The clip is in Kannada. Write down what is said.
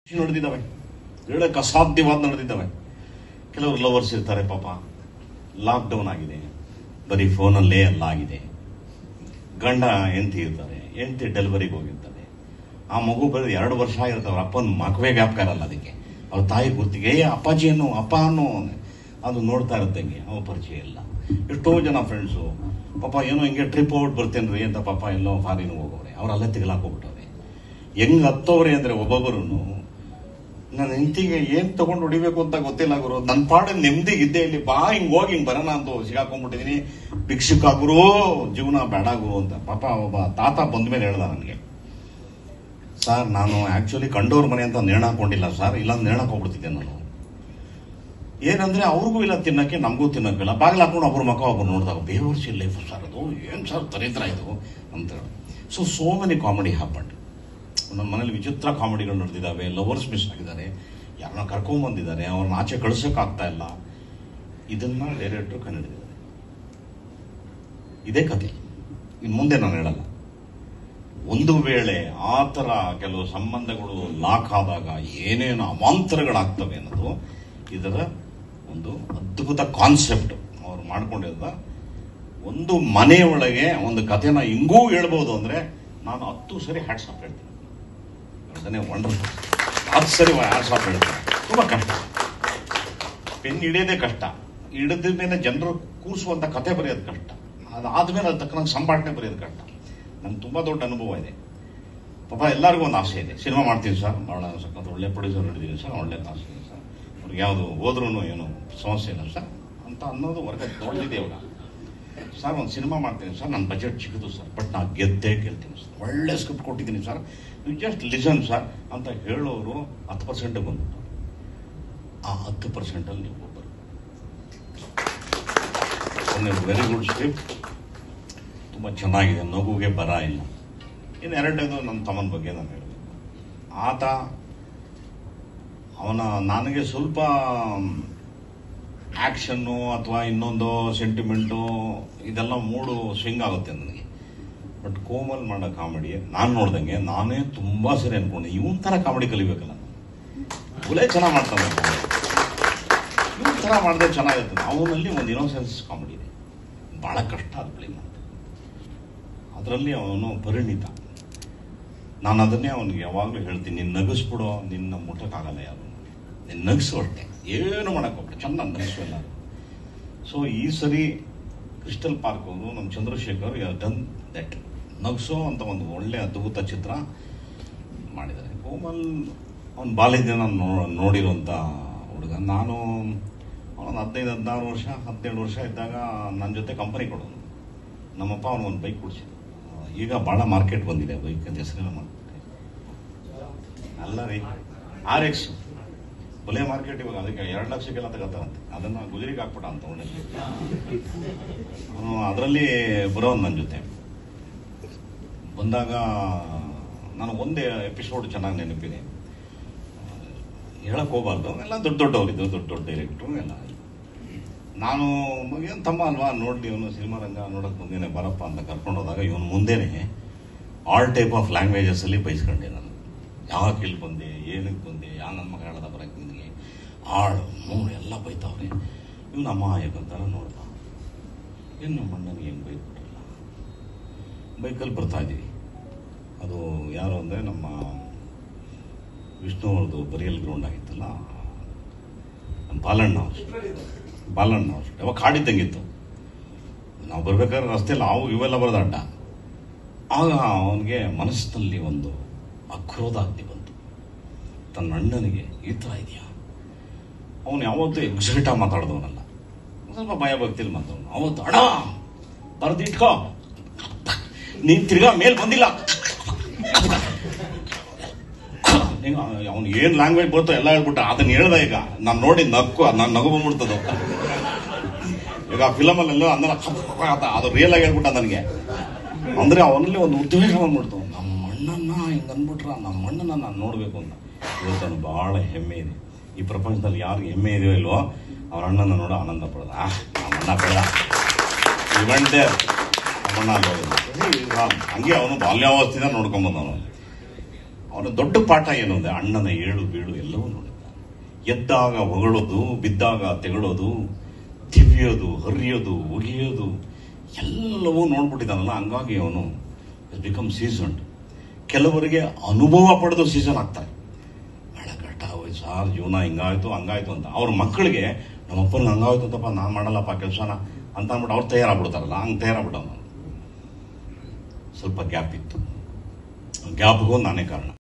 ನಡೆದಿದ್ದಾವೆ ಹೇಳಕ್ಕೆ ಅಸಾಧ್ಯವಾದ ನಡೆದಿದ್ದಾವೆ ಕೆಲವರು ಲವರ್ಸ್ ಇರ್ತಾರೆ ಪಾಪ ಲಾಕ್ಡೌನ್ ಆಗಿದೆ ಬರೀ ಫೋನಲ್ಲೇ ಎಲ್ಲ ಆಗಿದೆ ಗಂಡ ಹೆಂಡತಿ ಇರ್ತಾರೆ ಹೆಂಡತಿ ಡೆಲಿವರಿಗೆ ಹೋಗಿರ್ತಾರೆ ಆ ಮಗು ಬರೀ ಎರಡು ವರ್ಷ ಆಗಿರುತ್ತೆ ಅವ್ರ ಅಪ್ಪನ ಮಗುವೆ ಜ್ಞಾಪಕ ಇರಲ್ಲ ಅದಕ್ಕೆ ಅವ್ರ ತಾಯಿ ಗುರ್ತಿಗೆ ಏ ಅಪ್ಪಾಜಿ ಅನ್ನೋ ಅಪ್ಪ ಅನ್ನೋ ಅದು ನೋಡ್ತಾ ಇರುತ್ತಂಗೆ ಅವ ಪರಿಚಯ ಇಲ್ಲ ಎಷ್ಟೋ ಜನ ಫ್ರೆಂಡ್ಸು ಪಾಪ ಏನೋ ಹಿಂಗೆ ಟ್ರಿಪ್ ಔಟ್ ಬರ್ತೇನೆ ರೀ ಅಂತ ಪಾಪ ಎಲ್ಲೋ ಫಾರಿನ್ ಹೋಗೋರೆ ಅವ್ರು ಅಲ್ಲೇ ಹೋಗ್ಬಿಟ್ಟವ್ರೆ ಹೆಂಗ್ ಹತ್ತವ್ರೆ ಅಂದ್ರೆ ಒಬ್ಬೊಬ್ಬರು ನನ್ನ ಹೆಂಡತಿಗೆ ಏನ್ ತಗೊಂಡು ಹೊಡಿಬೇಕು ಅಂತ ಗೊತ್ತಿಲ್ಲ ಗುರು ನನ್ನ ಪಾಡ ನೆಮ್ಮದಿ ಇದ್ದೆ ಇಲ್ಲಿ ಬಾ ಹಿಂಗ್ ಹೋಗಿ ಹಿಂಗ್ ಬರೋಣ ಅಂತ ಸಿಗಾಕೊಂಡ್ಬಿಟ್ಟಿದೀನಿ ಭಿಕ್ಷುಕ ಗುರು ಜೀವನ ಬೇಡ ಗುರು ಅಂತ ಪಾಪ ಒಬ್ಬ ತಾತ ಬಂದ್ಮೇಲೆ ಹೇಳ್ದ ನನಗೆ ಸರ್ ನಾನು ಆಕ್ಚುಲಿ ಕಂಡೋರ್ ಮನೆ ಅಂತ ನೇಣ ಹಾಕೊಂಡಿಲ್ಲ ಸರ್ ಇಲ್ಲ ನೇಣಕ್ ಹೋಗ್ಬಿಡ್ತಿದ್ದೆ ನಾನು ಏನಂದ್ರೆ ಅವ್ರಿಗೂ ಇಲ್ಲ ತಿನ್ನಕ್ಕೆ ನಮಗೂ ತಿನ್ನಕ್ಕಿಲ್ಲ ಬಾಗಿಲು ಹಾಕೊಂಡು ಒಬ್ರು ಮಕ್ಕ ಒಬ್ರು ನೋಡಿದಾಗ ಬೇವರ್ಸಿ ಲೈಫ್ ಸರ್ ಅದು ಏನ್ ಸರ್ ದರಿದ್ರ ಇದು ಅಂತ so so many comedy happened ನಮ್ಮ ಮನೇಲಿ ವಿಚಿತ್ರ ಕಾಮಿಡಿಗಳು ನಡೆದಿದ್ದಾವೆ ಲವರ್ಸ್ ಮಿಸ್ ಆಗಿದ್ದಾರೆ ಯಾರನ್ನ ಕರ್ಕೊಂಡ್ ಬಂದಿದ್ದಾರೆ ಅವ್ರನ್ನ ಆಚೆ ಕಳ್ಸಕ್ ಆಗ್ತಾ ಇಲ್ಲ ಇದನ್ನ ಡೈರೆಕ್ಟರ್ ಕಂಡಿಡಿದ್ದಾರೆ ಇದೇ ಕತೆ ಇನ್ನು ಮುಂದೆ ನಾನು ಹೇಳಲ್ಲ ಒಂದು ವೇಳೆ ಆ ಥರ ಕೆಲವು ಸಂಬಂಧಗಳು ಲಾಕ್ ಆದಾಗ ಏನೇನು ಅವಾಂತರಗಳಾಗ್ತವೆ ಅನ್ನೋದು ಇದರ ಒಂದು ಅದ್ಭುತ ಕಾನ್ಸೆಪ್ಟ್ ಅವ್ರು ಮಾಡ್ಕೊಂಡಿದ್ದ ಒಂದು ಮನೆಯೊಳಗೆ ಒಂದು ಕಥೆನ ಹಿಂಗೂ ಹೇಳ್ಬೋದು ಅಂದ್ರೆ ನಾನು ಹತ್ತು ಸರಿ ಹ್ಯಾಟ್ಸಾಪ್ ಹೇಳ್ತೀನಿ ಅದನ್ನೇ ವಂಡರ್ಫುಲ್ ಹತ್ತು ಸರಿ ಹ್ಯಾಟ್ಸಾಪ್ ಹೇಳ್ತೀನಿ ತುಂಬಾ ಕಷ್ಟ ಪೆನ್ ಹಿಡಿಯೋದೇ ಕಷ್ಟ ಹಿಡಿದ ಮೇಲೆ ಜನರು ಕೂರಿಸುವಂತ ಕತೆ ಬರೆಯೋದು ಕಷ್ಟ ಅದಾದ್ಮೇಲೆ ಅದು ತಕ್ಕನಾಗ ಸಂಭಾಷಣೆ ಬರೆಯೋದು ಕಷ್ಟ ನಂಗೆ ತುಂಬಾ ದೊಡ್ಡ ಅನುಭವ ಇದೆ ಪಾಪ ಎಲ್ಲರಿಗೂ ಒಂದು ಆಸೆ ಇದೆ ಸಿನಿಮಾ ಮಾಡ್ತೀನಿ ಸರ್ ಭಾಳ ಸಖತ್ ಒಳ್ಳೆ ಪ್ರೊಡ್ಯೂಸರ್ ಹಿಡಿದೀನಿ ಸರ್ ಒಳ್ಳೆ ಆಸೆ ಇದೆ ಸರ್ ಅವ್ರಿಗೆ ಯಾವುದು ಹೋದ್ರೂ ಏನು ಸಮಸ್ಯೆ ಇಲ್ಲ ಸರ್ ಅಂತ ಅನ್ನೋದು ಹೊರಗೆ ದೊಡ್ಡದಿದೆ ಇವಾಗ ಸರ್ ಒಂದು ಸಿನಿಮಾ ಮಾಡ್ತೀನಿ ಸರ್ ನನ್ನ ಬಜೆಟ್ ಚಿಕ್ಕದು ಸರ್ ಬಟ್ ನಾನು ಗೆದ್ದೇ ಗೆಲ್ತೀನಿ ಸರ್ ಒಳ್ಳೆ ಸ್ಕ್ರಿಪ್ಟ್ ಕೊಟ್ಟಿದ್ದೀನಿ sir you just listen sir ಅಂತ ಹೇಳೋರು ಹತ್ತು ಪರ್ಸೆಂಟ್ ಬಂದ್ಬಿಟ್ಟು ಆ ಹತ್ತು ಪರ್ಸೆಂಟಲ್ಲಿ ನೀವು ಒಬ್ಬರು ವೆರಿ ಗುಡ್ ಸ್ಕ್ರಿಪ್ಟ್ ತುಂಬ ಚೆನ್ನಾಗಿದೆ ನಗುಗೆ ಬರ ಇಲ್ಲ ಇನ್ನು ಎರಡನೇದು ನನ್ನ ತಮ್ಮನ ಬಗ್ಗೆ ನಾನು ಹೇಳಬೇಕು ಆತ ಅವನ ನನಗೆ ಸ್ವಲ್ಪ ಆಕ್ಷನ್ನು ಅಥವಾ ಇನ್ನೊಂದು ಸೆಂಟಿಮೆಂಟು ಇದೆಲ್ಲ ಮೂಡು ಸ್ವಿಂಗ್ ಆಗುತ್ತೆ ನನಗೆ ಬಟ್ ಕೋಮಲ್ ಮಾಡೋ ಕಾಮಿಡಿ ನಾನು ನೋಡ್ದಂಗೆ ನಾನೇ ತುಂಬಾ ಸರಿ ಅನ್ಕೊಂಡೆ ಇವನ್ ಥರ ಕಾಮಿಡಿ ಕಲಿಬೇಕಲ್ಲ ಒಳ್ಳೆ ಚೆನ್ನಾಗಿ ಮಾಡ್ತಾನೆ ಇವನ್ ಥರ ಮಾಡಿದ್ರೆ ಚೆನ್ನಾಗಿರುತ್ತೆ ಅವನಲ್ಲಿ ಒಂದು ಇನೋಸೆನ್ಸ್ ಕಾಮಿಡಿ ಇದೆ ಭಾಳ ಕಷ್ಟ ಅದು ಪ್ಲೇ ಮಾಡೋದು ಅದರಲ್ಲಿ ಅವನು ಪರಿಣಿತ ನಾನು ಅದನ್ನೇ ಅವನಿಗೆ ಯಾವಾಗಲೂ ಹೇಳ್ತೀನಿ ನಿನ್ನ ನಗಿಸ್ಬಿಡೋ ನಿನ್ನ ಮುಟ್ಟಕ್ಕಾಗಲ್ಲ ಯಾರು ನಿನ್ನ ನಗಿಸು ಅಷ್ಟೇ ಏನು ಮಾಡೋಕ್ಕೋಗ್ಬಿಟ್ಟು ಚೆನ್ನಾಗಿ ನಗಿಸು ಎಲ್ಲ ಸೊ ಈ ಸರಿ ಕ್ರಿಸ್ಟಲ್ ಪಾರ್ಕ್ ಅವರು ನಮ್ಮ ಚಂದ್ರಶೇಖರ್ ಯು ಡನ್ ದಟ್ ನಗಿಸೋ ಅಂತ ಒಂದು ಒಳ್ಳೆ ಅದ್ಭುತ ಚಿತ್ರ ಮಾಡಿದ್ದಾರೆ ಕೋಮಲ್ ಅವನ ಬಾಲ್ಯದಿಂದ ನಾನು ನೋ- ನೋಡಿರುವಂಥ ಹುಡುಗ ನಾನು ಅವನು ಹದಿನೈದು ಹದಿನಾರು ವರ್ಷ ಹದಿನೇಳು ವರ್ಷ ಇದ್ದಾಗ ನನ್ನ ಜೊತೆ ಕಂಪನಿ ಕೊಡೋನು ನಮ್ಮಪ್ಪ ಅವನಿಗೊಂದು ಬೈಕ್ ಕೊಡಿಸಿದ್ರು ಈಗ ಭಾಳ ಮಾರ್ಕೆಟ್ ಬಂದಿದೆ ಬೈಕ್ ಅಂತ ಹೆಸರೆಲ್ಲ ಮಾರ್ಕೆಟ್ ಅಲ್ಲ ರೀ ಆರ್ ಎಕ್ಸ್ ಬಲೆ ಮಾರ್ಕೆಟ್ ಇವಾಗ ಅದಕ್ಕೆ ಎರಡು ಲಕ್ಷಕ್ಕೆಲ್ಲ ತಗೋತಾರಂತೆ ಅದನ್ನ ಗುಜರಿಗೆ ಹಾಕ್ಬಿಟ್ಟ ಅಂತ ಒಳ್ಳೆ ಅವನು ಅದರಲ್ಲಿ ಬರೋನು ನನ್ನ ಜೊತೆ ಬಂದಾಗ ನಾನು ಒಂದೇ ಎಪಿಸೋಡ್ ಚೆನ್ನಾಗಿ ನೆನಪಿದೆ ಹೇಳಕ್ ಹೋಗ್ಬಾರ್ದು ಎಲ್ಲ ದೊಡ್ಡ ದೊಡ್ಡವರಿದ್ದು ದೊಡ್ಡ ದೊಡ್ಡ ಡೈರೆಕ್ಟ್ರು ಎಲ್ಲ ನಾನು ಏನು ತಮ್ಮ ಅಲ್ವಾ ನೋಡ್ಲಿ ಇವನು ಸಿನಿಮಾ ರಂಗ ನೋಡಕ್ ಬಂದೇನೆ ಬರಪ್ಪ ಅಂತ ಕರ್ಕೊಂಡು ಹೋದಾಗ ಇವನು ಮುಂದೆನೆ ಆಲ್ ಟೈಪ್ ಆಫ್ ಲ್ಯಾಂಗ್ವೇಜಸ್ ಅಲ್ಲಿ ಬೈಸ್ಕೊಂಡೆ ನಾನು ಯಾಕೆ ಇಲ್ಲಿ ಬಂದೆ ಏನಕ್ಕೆ ಬಂದೆ ಯಾ ನನ್ನ ಮಗ ಹೇಳದ ಬರಕ್ಕೆ ನಿನಗೆ ಆಳು ಮೂರು ಎಲ್ಲ ಬೈತಾವ್ರೆ ಇವ್ನು ಅಮ್ಮ ಯಾಕಂತಾರ ನೋಡ್ದ ಏನು ನಮ್ಮ ಅಣ್ಣನಿಗೆ ಹೆಂಗೆ ಬೈದ್ಬಿಟ್ರಲ್ಲ ಬೈಕಲ್ಲಿ ಬರ್ತಾ ಇದ್ದೀವಿ ಅದು ಯಾರು ಅಂದರೆ ನಮ್ಮ ವಿಷ್ಣು ಅವ್ರದ್ದು ಬರಿಯಲ್ ಗ್ರೌಂಡ್ ಆಗಿತ್ತಲ್ಲ ನಮ್ಮ ಬಾಲಣ್ಣ house. ಬಾಲಣ್ಣ house. ಯಾವಾಗ ಕಾಡಿದ್ದಂಗಿತ್ತು ನಾವು ಬರ್ಬೇಕಾದ್ರೆ ರಸ್ತೆಯಲ್ಲಿ ಅವು ಇವೆಲ್ಲ ಬರೋದು ಅಡ್ಡ ಆಗ ಅವನಿಗೆ ಮನಸ್ಸಿನಲ್ಲಿ ಒಂದು ಆಕ್ರೋಧಾಗ್ನಿ ಬಂತು ತನ್ನ ಅಣ್ಣನಿಗೆ ಈ ಥರ ಇದೆಯಾ ಅವನು ಯಾವತ್ತೂ ಎಕ್ಸೈಟಾಗಿ ಮಾತಾಡ್ದವನಲ್ಲ ಒಂದ್ ಸ್ವಲ್ಪ ಭಯ ಭಕ್ತಿಲಿ ಮಾತಾಡೋನು ಅವತ್ತು ಅಣ್ಣ ಬರ್ದಿಟ್ಕೋ ನೀನ್ ತಿರ್ಗಾ ಮೇಲ್ ಬಂದಿಲ್ಲ ಅವನು ಏನ್ ಲ್ಯಾಂಗ್ವೇಜ್ ಬರ್ತೋ ಎಲ್ಲ ಹೇಳ್ಬಿಟ್ಟ ಅದನ್ನ ಹೇಳ್ದ ಈಗ ನಾನು ನೋಡಿ ನಕ್ಕು ನಾನು ನಗು ಬಂದ್ಬಿಡ್ತದ ಈಗ ಫಿಲಮ್ ಅಲ್ಲೆಲ್ಲ ಅಂದ್ರೆ ಅದು ರಿಯಲ್ ಆಗಿ ಹೇಳ್ಬಿಟ್ಟ ನನಗೆ ಅಂದ್ರೆ ಅವನಲ್ಲಿ ಒಂದು ಉದ್ವೇಗ ಬಂದ್ಬಿಡ್ತು ನಮ್ಮ ಅಣ್ಣನ್ನ ಹಿಂಗ್ ಅಂದ್ಬಿಟ್ರ ನಮ್ಮ ಅಣ್ಣನ ನಾನು ನೋಡ್ಬೇಕು ಅಂತ ಇವತ್ತು ಅವ್ನು ಬಹಳ ಹೆಮ್ಮೆ ಇದೆ ಈ ಪ್ರಪಂಚದಲ್ಲಿ ಯಾರಿಗೆ ಹೆಮ್ಮೆ ಇದೆಯೋ ಇಲ್ವೋ ಅವ್ರ ಅಣ್ಣನ ನೋಡೋ ಆನಂದ ಪಡೋದು ಆ ನಮ್ಮ ಅಣ್ಣ ಬೇಡ ಇವಂಡೆ ನಮ್ಮಣ್ಣ ಅಲ್ಲಿ ಹೋಗಿದ್ದು. ಈಗ ಹಂಗೆ ಅವನು ಬಾಲ್ಯಾವಸ್ಥೆಯಿಂದ ನೋಡ್ಕೊಂಡ್ ಬಂದವನು ಅವನ ದೊಡ್ಡ ಪಾಠ ಏನು ಅಂದ್ರೆ ಅಣ್ಣನ ಏಳು ಬೀಳು ಎಲ್ಲವೂ ನೋಡಿದ್ದಾನೆ ಎದ್ದಾಗ ಹೊಗಳೋದು ಬಿದ್ದಾಗ ತೆಗಳೋದು ತಿವಿಯೋದು ಹರಿಯೋದು ಒಗೆಯೋದು ಎಲ್ಲವೂ ನೋಡ್ಬಿಟ್ಟಿದ್ದಾನಲ್ಲ ಹಂಗಾಗಿ ಅವನು ಬಿಕಮ್ ಸೀಸನ್ ಕೆಲವರಿಗೆ ಅನುಭವ ಪಡೆದು ಸೀಸನ್ ಆಗ್ತಾರೆ ಬಹಳ ಕಷ್ಟ ಆಗೋಯ್ತು ಸಾರ್ ಜೀವನ ಹಿಂಗಾಯ್ತು ಹಂಗಾಯ್ತು ಅಂತ ಅವ್ರ ಮಕ್ಕಳಿಗೆ ನಮ್ಮಪ್ಪನಿಗೆ ಹಂಗಾಯ್ತು ಅಂತಪ್ಪ ನಾನು ಮಾಡಲ್ಲಪ್ಪ ಕೆಲಸನ ಅಂತ ಅಂದ್ಬಿಟ್ಟು ಅವ್ರು ತಯಾರಾಗ್ಬಿಡ್ತಾರಲ್ಲ ಹಂಗೆ ತಯಾರಾಗ್ಬಿಟ್ಟವನು ಸ್ವಲ್ಪ ಗ್ಯಾಪ್ ಇತ್ತು ಗ್ಯಾಪ್ಗೂ ನಾನೇ ಕಾರಣ